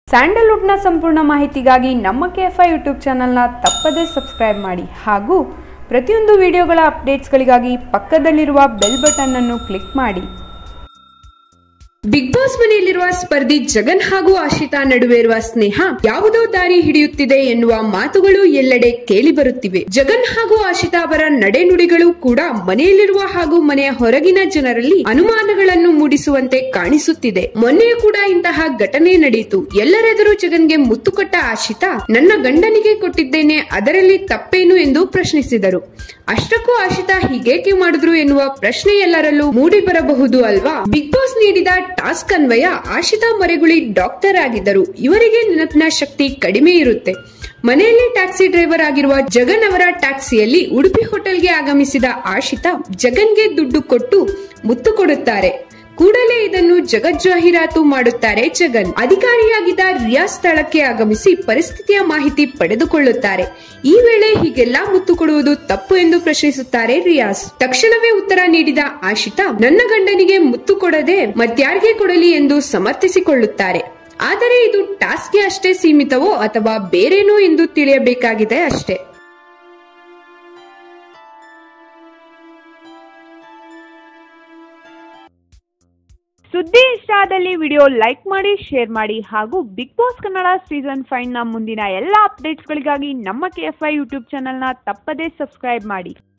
ಸ್ಯಾಂಡಲ್ವುಡ್ನ ಸಂಪೂರ್ಣ ಮಾಹಿತಿಗಾಗಿ ನಮ್ಮ ಕೆ ಎಫ್ ಐ ಯೂಟ್ಯೂಬ್ ಚಾನಲ್ನ ತಪ್ಪದೇ ಸಬ್ಸ್ಕ್ರೈಬ್ ಮಾಡಿ ಹಾಗೂ ಪ್ರತಿಯೊಂದು ವಿಡಿಯೋಗಳ ಅಪ್ಡೇಟ್ಸ್ಗಳಿಗಾಗಿ ಪಕ್ಕದಲ್ಲಿರುವ ಬೆಲ್ ಬಟನ್ ಅನ್ನು ಕ್ಲಿಕ್ ಮಾಡಿ ಬಿಗ್ ಬಾಸ್ ಮನೆಯಲ್ಲಿರುವ ಸ್ಪರ್ಧಿ ಜಗನ್ ಹಾಗೂ ಆಶಿತಾ ನಡುವೆ ಇರುವ ಸ್ನೇಹ ಯಾವುದೋ ದಾರಿ ಹಿಡಿಯುತ್ತಿದೆ ಎನ್ನುವ ಮಾತುಗಳು ಎಲ್ಲೆಡೆ ಕೇಳಿ ಬರುತ್ತಿವೆ ಜಗನ್ ಹಾಗೂ ಆಶಿತಾ ಅವರ ನಡೆನುಡಿಗಳು ಕೂಡ ಮನೆಯಲ್ಲಿರುವ ಹಾಗೂ ಮನೆಯ ಹೊರಗಿನ ಜನರಲ್ಲಿ ಅನುಮಾನಗಳನ್ನು ಮೂಡಿಸುವಂತೆ ಕಾಣಿಸುತ್ತಿದೆ ಮೊನ್ನೆಯೂ ಕೂಡ ಇಂತಹ ಘಟನೆ ನಡೆಯಿತು ಎಲ್ಲರೆದುರು ಜಗನ್ಗೆ ಮುತ್ತು ಕೊಟ್ಟ ಆಶಿತಾ ನನ್ನ ಗಂಡನಿಗೆ ಕೊಟ್ಟಿದ್ದೇನೆ ಅದರಲ್ಲಿ ತಪ್ಪೇನು ಎಂದು ಪ್ರಶ್ನಿಸಿದರು ಅಷ್ಟಕ್ಕೂ ಆಶಿತಾ ಹೀಗೇಕೆ ಮಾಡಿದ್ರು ಎನ್ನುವ ಪ್ರಶ್ನೆ ಎಲ್ಲರಲ್ಲೂ ಮೂಡಿ ಬರಬಹುದು ಅಲ್ವಾ ಬಿಗ್ ಬಾಸ್ ನೀಡಿದ ಟಾಸ್ಕ್ ಅನ್ವಯ ಆಶಿತಾ ಮರೆಗುಳಿ ಡಾಕ್ಟರ್ ಆಗಿದ್ದರು ಇವರಿಗೆ ನೆನಪಿನ ಶಕ್ತಿ ಕಡಿಮೆ ಇರುತ್ತೆ ಮನೆಯಲ್ಲಿ ಟ್ಯಾಕ್ಸಿ ಡ್ರೈವರ್ ಆಗಿರುವ ಜಗನ್ ಅವರ ಟ್ಯಾಕ್ಸಿಯಲ್ಲಿ ಉಡುಪಿ ಹೋಟೆಲ್ಗೆ ಆಗಮಿಸಿದ ಆಶಿತಾ ಜಗನ್ಗೆ ದುಡ್ಡು ಕೊಟ್ಟು ಮುತ್ತು ಕೊಡುತ್ತಾರೆ ಕೂಡಲೇ ಇದನ್ನು ಜಗಜ್ಜಾಹೀರಾತು ಮಾಡುತ್ತಾರೆ ಜಗನ್ ಅಧಿಕಾರಿಯಾಗಿದ್ದ ರಿಯಾಜ್ ಸ್ಥಳಕ್ಕೆ ಆಗಮಿಸಿ ಪರಿಸ್ಥಿತಿಯ ಮಾಹಿತಿ ಪಡೆದುಕೊಳ್ಳುತ್ತಾರೆ ಈ ವೇಳೆ ಹೀಗೆಲ್ಲಾ ಮುತ್ತು ಕೊಡುವುದು ತಪ್ಪು ಎಂದು ಪ್ರಶ್ನಿಸುತ್ತಾರೆ ರಿಯಾಜ್ ತಕ್ಷಣವೇ ಉತ್ತರ ನೀಡಿದ ಆಶಿತಾ ನನ್ನ ಗಂಡನಿಗೆ ಮುತ್ತು ಕೊಡದೆ ಮತ್ಯಾರಿಗೆ ಕೊಡಲಿ ಎಂದು ಸಮರ್ಥಿಸಿಕೊಳ್ಳುತ್ತಾರೆ ಆದರೆ ಇದು ಟಾಸ್ಕ್ಗೆ ಅಷ್ಟೇ ಸೀಮಿತವೋ ಅಥವಾ ಬೇರೇನೋ ಎಂದು ತಿಳಿಯಬೇಕಾಗಿದೆ ಅಷ್ಟೇ ಸುದ್ದಿ ಇಷ್ಟ ಆದಲ್ಲಿ ವಿಡಿಯೋ ಲೈಕ್ ಮಾಡಿ ಶೇರ್ ಮಾಡಿ ಹಾಗೂ Bigg Boss Kannada season five ನ ಮುಂದಿನ ಎಲ್ಲ ಅಪ್ಡೇಟ್ಸ್ಗಳಿಗಾಗಿ ನಮ್ಮ ಕೆ ಎಫ್ ಐ ಯೂಟ್ಯೂಬ್ ಚಾನಲ್ನ ತಪ್ಪದೇ ಸಬ್ಸ್ಕ್ರೈಬ್ ಮಾಡಿ